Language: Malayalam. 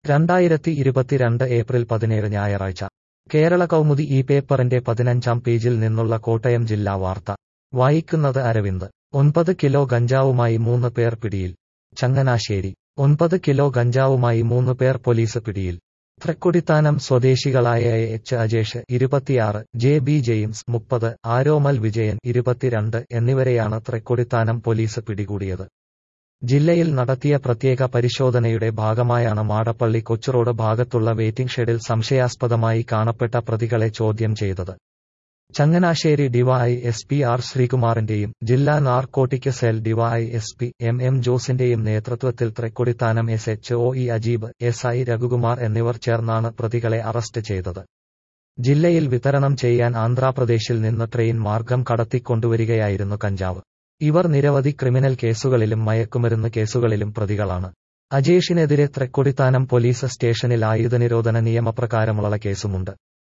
രണ്ടായിരത്തി ഇരുപത്തിരണ്ട് ഏപ്രിൽ പതിനേഴ് ഞായറാഴ്ച കേരള കൗമുദി ഈ പേപ്പറിന്റെ പതിനഞ്ചാം പേജിൽ നിന്നുള്ള കോട്ടയം ജില്ലാ വാർത്ത വായിക്കുന്നത് അരവിന്ദ് ഒൻപത് കിലോ ഗഞ്ചാവുമായി മൂന്ന് പേർ പിടിയിൽ ചങ്ങനാശ്ശേരി ഒൻപത് കിലോ ഗഞ്ചാവുമായി മൂന്ന് പേർ പോലീസ് പിടിയിൽ തൃക്കൊടിത്താനം സ്വദേശികളായ എ എച്ച് അജേഷ് ഇരുപത്തിയാറ് ജെ ബി ജെയിംസ് മുപ്പത് ആരോമൽ വിജയൻ ഇരുപത്തിരണ്ട് എന്നിവരെയാണ് തൃക്കൊടിത്താനം പോലീസ് പിടികൂടിയത് ജില്ലയിൽ നടത്തിയ പ്രത്യേക പരിശോധനയുടെ ഭാഗമായാണ് മാടപ്പള്ളി കൊച്ചുറോഡ് ഭാഗത്തുള്ള വെയിറ്റിംഗ് ഷെഡിൽ സംശയാസ്പദമായി കാണപ്പെട്ട പ്രതികളെ ചോദ്യം ചെയ്തത് Changanassery DY S P R ശ്രീകുമാറിന്റെയും ജില്ലാ narcotic cell DY S P M M ജോസിന്റെയും നേതൃത്വത്തിൽ Thrikkodithanam S H O E Ajeeb S I Raghukumar എന്നിവർ ചേർന്നാണ് പ്രതികളെ അറസ്റ്റ് ചെയ്തത് ജില്ലയിൽ വിതരണം ചെയ്യാൻ ആന്ധ്രാപ്രദേശിൽ നിന്ന് ട്രെയിൻ മാർഗം കടത്തിക്കൊണ്ടുവരികയായിരുന്നു കഞ്ചാവ് ഇവർ നിരവധി ക്രിമിനൽ കേസുകളിലും മയക്കുമരുന്ന് കേസുകളിലും പ്രതികളാണ് അജേഷിനെതിരെ തൃക്കൊടിത്താനം പോലീസ് സ്റ്റേഷനിൽ ആയുധനിരോധന നിയമപ്രകാരമുള്ള കേസുമുണ്ട്